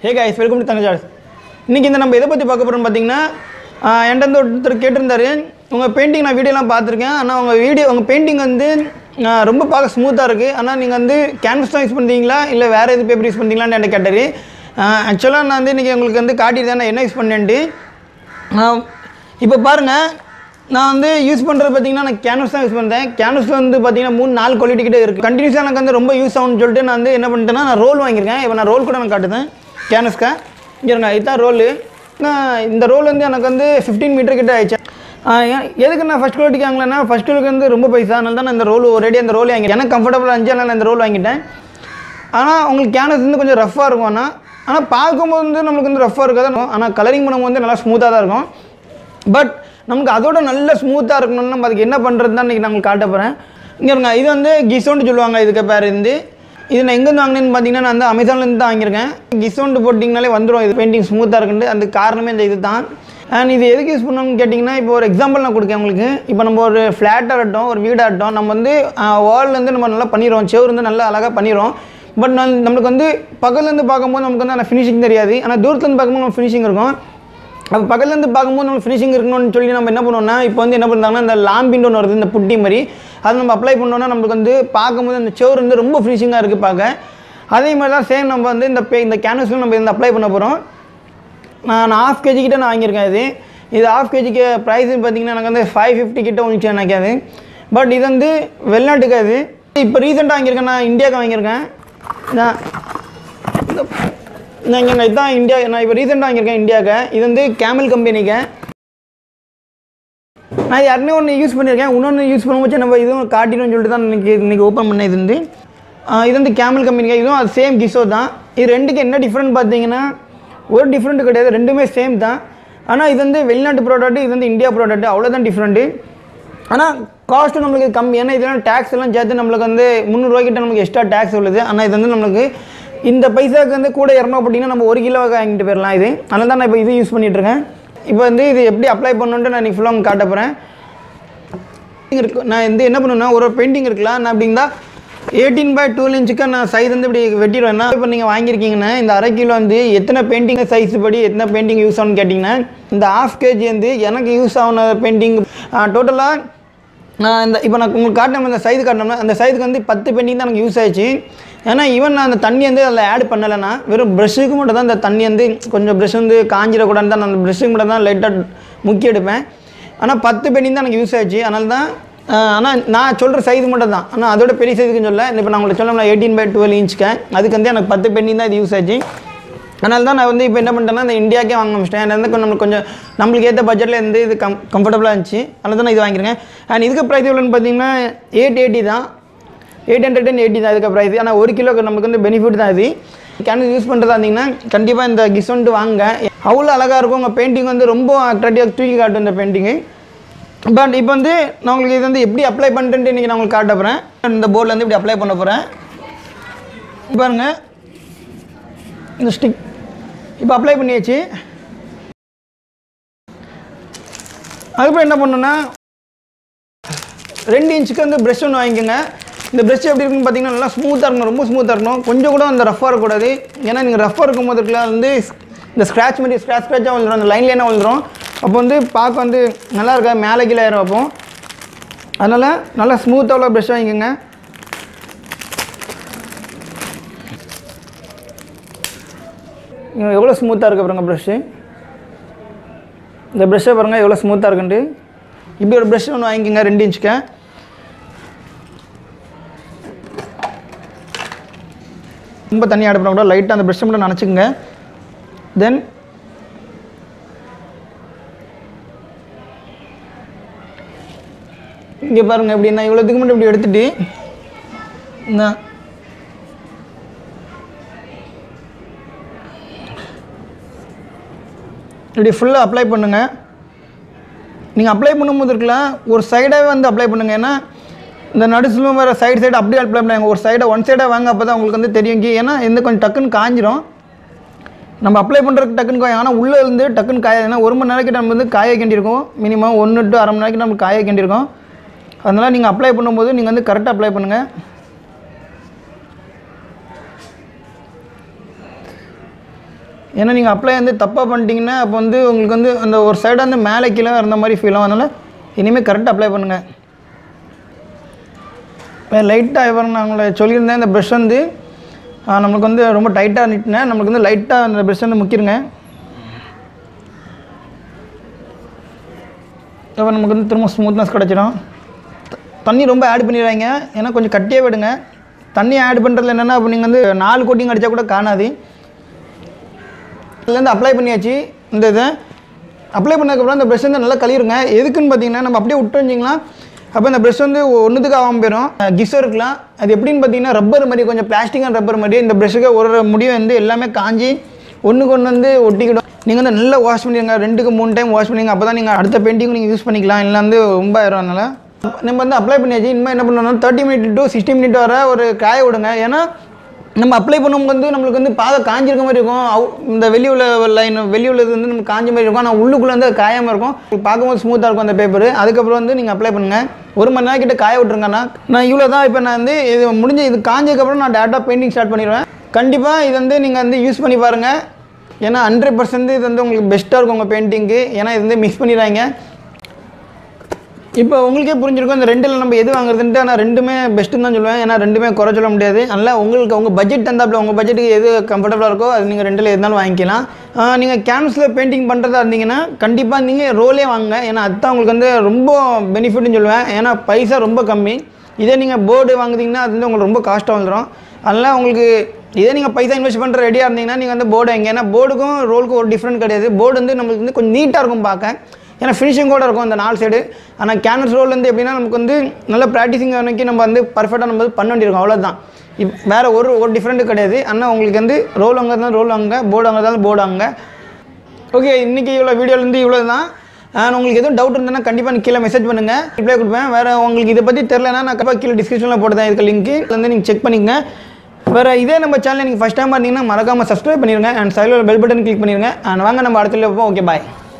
hey guys welcome to Thangajas இன்றைக்கி இந்த நம்ம எதை பற்றி பார்க்க போகிறோம்னு பார்த்தீங்கன்னா ஆஹ் என்கிட்ட வந்து ஒருத்தர் கேட்டிருந்தாரு உங்கள் பெயிண்டிங் நான் வீடியோலாம் பார்த்துருக்கேன் ஆனால் உங்கள் வீடியோ உங்கள் பெயிண்டிங் வந்து ஆஹ் ரொம்ப பார்க்க ஸ்மூத்தாக இருக்குது ஆனால் நீங்கள் வந்து கேன்வஸ் தான் யூஸ் பண்ணுறீங்களா இல்லை வேறு எது பேப்பர் யூஸ் பண்ணுறீங்களான்னு என்கிட்ட கேட்டார் ஆக்சுவலாக நான் வந்து இன்றைக்கி உங்களுக்கு வந்து காட்டியிருந்தேன் நான் என்ன யூஸ் பண்ணேன்ட்டு இப்போ பாருங்கள் நான் வந்து யூஸ் பண்ணுறது பார்த்தீங்கன்னா நான் கேன்வஸ் தான் யூஸ் பண்ணுறேன் கேன்வஸில் வந்து பார்த்தீங்கன்னா மூணு நாலு குவாலிட்டி கிட்ட இருக்குது கண்டினியூஸாக எனக்கு வந்து ரொம்ப யூஸ் ஆகும்னு சொல்லிட்டு நான் வந்து என்ன பண்ணிட்டேன்னா நான் ரோல் வாங்கியிருக்கேன் இப்போ நான் ரோல் கூட நான் காட்டுதேன் கேன்வஸ்க்கா இருங்க இதுதான் ரோலு நான் இந்த ரோல் வந்து எனக்கு வந்து ஃபிஃப்டீன் மீட்டர் கிட்ட ஆயிடுச்சு ஆஹ் ஏன் எதுக்கு நான் ஃபஸ்ட் குவாலிட்டிக்கு வாங்கலைன்னா ஃபஸ்ட் குவாலிட்டி வந்து ரொம்ப பைசா அதனால தான் நான் இந்த ரோல் ஒரேடி அந்த ரோல் வாங்கிட்டேன் எனக்கு கம்ஃபர்டபுளாக இருந்துச்சு அதனால நான் இந்த ரோல் வாங்கிட்டேன் ஆனால் உங்களுக்கு கேன்வஸ் வந்து கொஞ்சம் ரஃப்பாக இருக்கும் ஆனால் ஆனால் பார்க்கும்போது வந்து நம்மளுக்கு வந்து ரஃப்பாக இருக்காது ஆனால் கலரிங் பண்ணும்போது வந்து நல்லா ஸ்மூத்தாக தான் இருக்கும் பட் நமக்கு அதோட நல்ல ஸ்மூத்தாக இருக்கணும்னு நம்ம அதுக்கு என்ன பண்ணுறது தான் இன்றைக்கி நான் உங்களுக்கு காட்ட போகிறேன் இங்கே இருங்க இது வந்து கிசோண்டு சொல்லுவாங்க இதுக்கு பேர் இருந்து இது நான் எங்கேருந்து வாங்கினேன்னு பார்த்தீங்கன்னா நான் வந்து அமேசான்லேருந்து தான் வாங்கியிருக்கேன் கிசோண்டு போட்டிங்கனாலே வந்துடும் இது பெயிண்டிங் ஸ்மூத்தாக இருக்குன்ட்டு அந்த காரணமே இந்த இது தான் அண்ட் இது எதுக்கு யூஸ் பண்ணணும்னு கேட்டிங்கன்னா இப்போ ஒரு எக்ஸாம்பிள் நான் கொடுக்கேன் உங்களுக்கு இப்போ நம்ம ஒரு ஃப்ளாட்டாக இருக்கட்டும் ஒரு வீடாகட்டும் நம்ம வந்து வால்லேருந்து நம்ம நல்லா பண்ணிடுவோம் செவர் வந்து நல்லா அழகாக பண்ணிடுவோம் பட் நான் நம்மளுக்கு வந்து பக்கத்துலேருந்து பார்க்கும்போது நமக்கு வந்து அந்த ஃபினிஷிங் தெரியாது ஆனால் தூரத்துலேருந்து பார்க்கும்போது நம்ம ஃபினிஷிங் இருக்கும் அப்போ பக்கத்துலேருந்து பார்க்கும்போது நம்ம ஃபினிஷிங் இருக்கணும்னு சொல்லி நம்ம என்ன பண்ணுவோம்னா இப்போ வந்து என்ன பண்ணுறாங்கன்னா இந்த லாம்பின்னு ஒன்று வருது இந்த புட்டி மாதிரி அது நம்ம அப்ளை பண்ணோன்னா நம்மளுக்கு வந்து பார்க்கும்போது அந்த செவர் வந்து ரொம்ப ஃபினிஷிங்காக இருக்குது பார்க்க அதே மாதிரி தான் சேம் நம்ம வந்து இந்த பே இந்த கேன்வஸில் நம்ம இந்த அப்ளை பண்ண போகிறோம் நான் ஹாஃப் கேஜி கிட்ட நான் வாங்கியிருக்கேன் இது இது ஹாஃப் கேஜிக்கு ப்ரைஸ் பார்த்தீங்கன்னா எனக்கு வந்து ஃபைவ் ஃபிஃப்டி கிட்ட வந்துச்சு எனக்கு அது பட் இது வந்து வெளிநாட்டுக்கு அது இப்போ ரீசெண்டாக வாங்கியிருக்கேன் நான் இந்தியாவுக்கு வாங்கியிருக்கேன் நான் இந்த- நான் இங்கே இதுதான் இந்தியா நான் இப்போ ரீசெண்டாக வாங்கியிருக்கேன் இந்தியாவுக்கு இது வந்து கேமல் கம்பெனிக்கு நான் இது யாருமே ஒன்று யூஸ் பண்ணியிருக்கேன் இன்னொன்று யூஸ் பண்ணும்போது நம்ம இதுவும் காட்டிடும்னு சொல்லிட்டு தான் இன்றைக்கி இன்றைக்கி ஓப்பன் பண்ணேன் இது வந்து ஆஹ் இது வந்து கேமல் கம்பெனிக்கு இதுவும் அது சேம் கிசோ தான் இது ரெண்டுக்கு என்ன டிஃப்ரெண்ட் பார்த்தீங்கன்னா ஒரு டிஃப்ரெண்ட் கிடையாது ரெண்டுமே சேம் தான் ஆனால் இது வந்து வெளிநாட்டு ப்ராடக்ட் இது வந்து இந்தியா ப்ராடக்ட் அவ்வளோதான் டிஃப்ரெண்ட்டு ஆனால் காஸ்ட்டு நம்மளுக்கு கம்மி ஏன்னா இதெல்லாம் டேக்ஸ் எல்லாம் சேர்த்து நம்மளுக்கு வந்து முந்நூறுரூவாய்க்கிட்ட நமக்கு எக்ஸ்ட்ரா டேக்ஸ் உள்ளது ஆனால் இது வந்து நம்மளுக்கு இந்த பைசாவுக்கு வந்து கூட இரநூறு போட்டிங்கன்னா நம்ம ஒரு கிலோ வாங்கிட்டு போயிடலாம் இது அதனால தான் நான் இப்போ இது யூஸ் பண்ணிட்டு இருக்கேன் இப்போ வந்து இது எப்படி அப்ளை பண்ணணுன்ட்டு நான் இன்றைக்கி ஃபுல்லாக உங்களுக்கு காட்ட போகிறேன் இருக்கு நான் வந்து என்ன பண்ணுவேன்னா ஒரு பெயிண்டிங் இருக்கலாம் நான் அப்படிங்களா எயிட்டீன் பை டுவெல் இன்ச்சுக்கு நான் சைஸ் வந்து இப்படி வெட்டிடுவேன்னா இப்போ நீங்கள் வாங்கியிருக்கீங்கன்னா இந்த அரை கிலோ வந்து எத்தனை பெயிண்டிங் சைஸ் படி எத்தனை பெயிண்டிங் யூஸ் ஆகும்னு கேட்டிங்கன்னா இந்த ஆஃப் கேஜி வந்து எனக்கு யூஸ் ஆகுன பெயிண்டிங் டோட்டலாக நான் இந்த இப்போ நான் உங்களுக்கு காட்டினோம் இந்த சைஸ் காட்டினோம்னா அந்த சைஸுக்கு வந்து பத்து பெயிண்டிங் தான் எனக்கு யூஸ் ஆயிடுச்சு ஏன்னா ஈவன் நான் அந்த தண்ணி வந்து அதில் ஆட் பண்ணலைன்னா வெறும் ப்ரஷ்ஷுக்கு மட்டும் தான் இந்த தண்ணி வந்து கொஞ்சம் ப்ரஷ் வந்து காஞ்சிடக்கூடாதுன்னு தான் நான் அந்த ப்ரஷ்ஷுக்கு மட்டும் தான் லைட்டாக முக்கி எடுப்பேன் ஆனால் பத்து பெயிண்டிங் தான் எனக்கு யூஸ் ஆயிடுச்சு அதனால தான் ஆனால் நான் சொல்கிற சைஸ் மட்டும் தான் ஆனால் அதோட பெரிய சைஸுக்கு சொல்ல இப்போ நான் உங்களுக்கு சொல்லலாம் எயிட்டீன் பை டுவெல் இன்ச்சுக்கு அதுக்கு வந்து எனக்கு பத்து பெயிண்டிங் தான் இது யூஸ் ஆச்சு அதனால தான் நான் வந்து இப்போ என்ன பண்ணிட்டேன்னா இந்த இந்தியாக்கே வாங்க ஆரம்பிச்சிட்டேன் எனக்கு வந்து நம்மளுக்கு கொஞ்சம் நம்மளுக்கு ஏற்ற பட்ஜெட்டில் இருந்து இது கம் கம்ஃபர்டபுளாக இருந்துச்சு அதனால தான் நான் இது வாங்கியிருக்கேன் அண்ட் இதுக்கு ப்ரைஸ் எவ்வளோன்னு பார்த்தீங்கன்னா எயிட் எயிட்டி தான் எயிட் ஹண்ட்ரட் அண்ட் எயிட்டி தான் இதுக்கு ப்ரைஸ் ஆனால் ஒரு கிலோக்கு நமக்கு வந்து பெனிஃபிட் தான் இது கேன்வஸ் யூஸ் பண்ணுறதா இருந்தீங்கன்னா கண்டிப்பாக இந்த கிசோன்ட்டு வாங்க அவ்வளோ அழகாக இருக்கும் உங்கள் பெயிண்டிங் வந்து ரொம்ப அட்ராக்டிவாக தூக்கி காட்டும் இந்த பெயிண்டிங்கு பட் இப்போ வந்து நான் உங்களுக்கு இது வந்து எப்படி அப்ளை பண்ணுறேன்ட்டு இன்றைக்கி நான் உங்களுக்கு காட்ட போகிறேன் இந்த போர்டில் வந்து இப்படி அப்ளை பண்ண போகிறேன் பாருங்க இந்த ஸ்டிக் இப்போ அப்ளை பண்ணியாச்சு அதுக்கப்புறம் என்ன பண்ணணும்னா ரெண்டு இன்ச்சுக்கு வந்து ப்ரெஷ் ஒன்று வாங்கிக்கோங்க இந்த ப்ரெஷ் எப்படி இருக்குன்னு பார்த்தீங்கன்னா நல்லா ஸ்மூத்தாக இருக்கணும் ரொம்ப ஸ்மூத்தாக இருக்கணும் கொஞ்சம் கூட அந்த ரஃப்பாக இருக்கக்கூடாது ஏன்னா நீங்கள் ரஃப்பாக இருக்கும் போது இருக்கலாம் வந்து இந்த ஸ்க்ராட்ச் மாதிரி ஸ்க்ராட்ச் ஸ்க்ராட்சாக விழுந்துரும் அந்த லைன் லைனாக விழுந்துரும் அப்போ வந்து பார்க்க வந்து நல்லா இருக்கா மேலே கீழே ஏறும் அப்போ அதனால் நல்லா ஸ்மூத்தாக உள்ள ப்ரெஷ் வாங்கிக்கோங்க எவ்வளோ ஸ்மூத்தாக இருக்கு பாருங்க ப்ரெஷ்ஷு இந்த ப்ரெஷ்ஷை பாருங்கள் எவ்வளோ ஸ்மூத்தாக இருக்குன்ட்டு இப்படி ஒரு ப்ரெஷ் ஒன்று வாங்கிக்கோங்க ரெண்டு இன்ச்சுக்கு ரொம்ப தண்ணி ஆட் பண்ணக்கூடாது லைட்டாக அந்த ப்ரெஷ்ஷை மட்டும் நினச்சிக்கோங்க தென் இங்கே பாருங்கள் இப்படி நான் இவ்வளோத்துக்கு மட்டும் இப்படி எடுத்துட்டு நான் இப்படி ஃபுல்லாக அப்ளை பண்ணுங்கள் நீங்கள் அப்ளை பண்ணும்போது இருக்கலாம் ஒரு சைடாகவே வந்து அப்ளை பண்ணுங்கள் ஏன்னா இந்த நடுசுலும் வேறு சைடு சைடு அப்படியே அப்ளை பண்ணுங்க ஒரு சைடை ஒன் சைடாக வாங்க அப்போ தான் உங்களுக்கு வந்து தெரியும் கீ ஏன்னா இந்த கொஞ்சம் டக்குன்னு காஞ்சிரும் நம்ம அப்ளை பண்ணுறதுக்கு டக்குன்னு காயும் ஆனால் உள்ளே இருந்து டக்குன்னு காய ஏன்னா ஒரு மணி நேரத்துக்கு நம்ம வந்து காய வேண்டியிருக்கும் மினிமம் ஒன்று டு அரை மணி நேரத்துக்கு நம்ம காய வேண்டியிருக்கும் அதனால் நீங்கள் அப்ளை பண்ணும்போது நீங்கள் வந்து கரெக்டாக அப்ளை பண்ணுங்கள் ஏன்னா நீங்கள் அப்ளை வந்து தப்பாக பண்ணிட்டீங்கன்னா அப்போ வந்து உங்களுக்கு வந்து அந்த ஒரு சைடு வந்து மேலே கீழே இருந்த மாதிரி ஃபீல் ஆகும் அதனால் இனிமேல் கரெக்டாக அப்ளை பண்ணுங்கள் இப்போ லைட்டாக இவர் நான் உங்களை சொல்லியிருந்தேன் இந்த ப்ரெஷ் வந்து ஆ, நம்மளுக்கு வந்து ரொம்ப டைட்டாக நிட்டினேன் நம்மளுக்கு வந்து லைட்டாக அந்த ப்ரெஷ் வந்து முக்கிருங்க அப்புறம் நமக்கு வந்து திரும்ப ஸ்மூத்னஸ் கிடச்சிடும் த- தண்ணி ரொம்ப ஆட் பண்ணிடுறாங்க ஏன்னா கொஞ்சம் கட்டியாக விடுங்க தண்ணி ஆட் பண்ணுறதுல என்னென்னா இப்போ நீங்கள் வந்து நாலு கோட்டிங் அடித்தா கூட காணாது இதுலேருந்து அப்ளை பண்ணியாச்சு இந்த இதை அப்ளை பண்ணதுக்கப்புறம் இந்த ப்ரெஷ் வந்து நல்லா கழுவிடுங்க எதுக்குன்னு பார்த்தீங்கன்னா நம்ம அப்படியே விட்டு வச்சிங்களா அப்போ இந்த ப்ரெஷ் வந்து ஒன்றுத்துக்கு ஆகாமல் போயிடும் கிஸ்ஸோ இருக்கலாம் அது எப்படின்னு பார்த்தீங்கன்னா ரப்பர் மாதிரி கொஞ்சம் பிளாஸ்டிக் அண்ட் ரப்பர் மாதிரி இந்த ப்ரெஷ்ஷுக்கு ஒரு ஒரு முடியும் வந்து எல்லாமே காஞ்சி ஒன்றுக்கு ஒன்று வந்து ஒட்டிக்கிடும் நீங்கள் வந்து நல்லா வாஷ் பண்ணிடுங்க ரெண்டுக்கு மூணு டைம் வாஷ் பண்ணிங்க அப்போ தான் நீங்கள் அடுத்த பெயிண்டிங் நீங்கள் யூஸ் பண்ணிக்கலாம் இல்லை வந்து ரொம்ப ஆயிரும் அதனால் நம்ம வந்து அப்ளை பண்ணியாச்சு இனிமேல் என்ன பண்ணணும் thirty minute to sixty minute வர ஒரு காய விடுங்க ஏன்னா நம்ம அப்ளை பண்ணும்போது வந்து நம்மளுக்கு வந்து பாதை காஞ்சிருக்க மாதிரி இருக்கும் அவு- இந்த வெளி உள்ள லைன் வெளி உள்ளது வந்து நம்ம காஞ்ச மாதிரி இருக்கும் ஆனால் உள்ளுக்குள்ளே வந்து அது காயாமல் இருக்கும் பார்க்கும்போது ஸ்மூத்தாக இருக்கும் அந்த பேப்பர் அதுக்கப்புறம் வந்து நீங்கள் அப்ளை பண்ணுங்கள் ஒரு மணி நேரம் கிட்ட காய விட்ருங்கண்ணா நான் இவ்வளோ தான் இப்போ நான் வந்து இது முடிஞ்சு இது காஞ்சதுக்கப்புறம் நான் டேரெக்டாக பெயிண்டிங் ஸ்டார்ட் பண்ணிடுவேன் கண்டிப்பாக இது வந்து நீங்கள் வந்து யூஸ் பண்ணி பாருங்கள் ஏன்னா ஹண்ட்ரட் பர்சன்ட் இது வந்து உங்களுக்கு பெஸ்ட்டாக இருக்கும் உங்கள் பெயிண்டிங்க்கு ஏன்னா இது வந்து மிக்ஸ் பண்ணிடுறாங்க இப்போ உங்களுக்கே புரிஞ்சிருக்கும் இந்த ரெண்டில் நம்ம எது வாங்குறதுன்ட்டு ஆனால் ரெண்டுமே பெஸ்ட்டுன்னு தான் சொல்லுவேன் ஏன்னா ரெண்டுமே குறை சொல்ல முடியாது அதனால் உங்களுக்கு உங்கள் பட்ஜெட் தந்தாப்புல உங்கள் பட்ஜெட்டுக்கு எது கம்ஃபர்டபுளாக இருக்கோ அது நீங்கள் ரெண்டில் எதுனாலும் வாங்கிக்கலாம் நீங்கள் கேன்வஸில் பெயிண்டிங் பண்ணுறதா இருந்தீங்கன்னா கண்டிப்பாக நீங்கள் ரோலே வாங்குங்க ஏன்னா அதுதான் உங்களுக்கு வந்து ரொம்ப பெனிஃபிட்னு சொல்லுவேன் ஏன்னா பைசா ரொம்ப கம்மி இதே நீங்கள் போர்டு வாங்குறீங்கன்னா அது வந்து உங்களுக்கு ரொம்ப காஸ்ட்டாக வந்துடும் அதனால் உங்களுக்கு இதே நீங்கள் பைசா இன்வெஸ்ட் பண்ணுற ரெடியாக இருந்தீங்கன்னா நீங்கள் வந்து போர்டு எங்கே ஏன்னா போர்டுக்கும் ரோலுக்கும் ஒரு டிஃப்ரெண்ட் கிடையாது போர்டு வந்து நம்மளுக்கு வந்து கொஞ்சம் நீட்டாக இருக்கும் பார்க்க ஏன்னா ஃபினிஷிங் கூட இருக்கும் அந்த நாலு சைடு ஆனால் கேன்வஸ் ரோல் வந்து எப்படின்னா நமக்கு வந்து நல்ல ப்ராக்டிஸிங் அன்னைக்கு நம்ம வந்து பர்ஃபெக்டாக நம்ம வந்து பண்ண வேண்டியிருக்கும் அவ்வளோதான் இப் வேறு ஒரு ஒரு டிஃப்ரெண்ட்டு கிடையாது ஆனால் உங்களுக்கு வந்து ரோல் வாங்குறதா ரோல் வாங்க போர்டு வாங்குறதா போர்டு வாங்க ஓகே இன்றைக்கி இவ்வளோ வீடியோலேருந்து இவ்வளோ தான் அண்ட் உங்களுக்கு எதுவும் டவுட் இருந்ததுன்னா கண்டிப்பாக கீழே மெசேஜ் பண்ணுங்கள் ரிப்ளை கொடுப்பேன் வேறு உங்களுக்கு இதை பற்றி தெரிலனா நான் கண்டிப்பாக கீழே டிஸ்கிரிப்ஷனில் போட்டுதான் இருக்க லிங்க்கு வந்து நீங்கள் செக் பண்ணிக்கங்க வேறு இதே நம்ம சேனல் நீங்கள் ஃபஸ்ட் டைம் பார்த்தீங்கன்னா மறக்காமல் சப்ஸ்கிரைப் பண்ணிடுங்க அண்ட் சைடில் பெல் பட்டன் கிளிக் பண்ணிடுங்க அண்ட் வாங்க நம்ம அடுத்த வீடியோ பார்ப்போம் ஓகே பாய்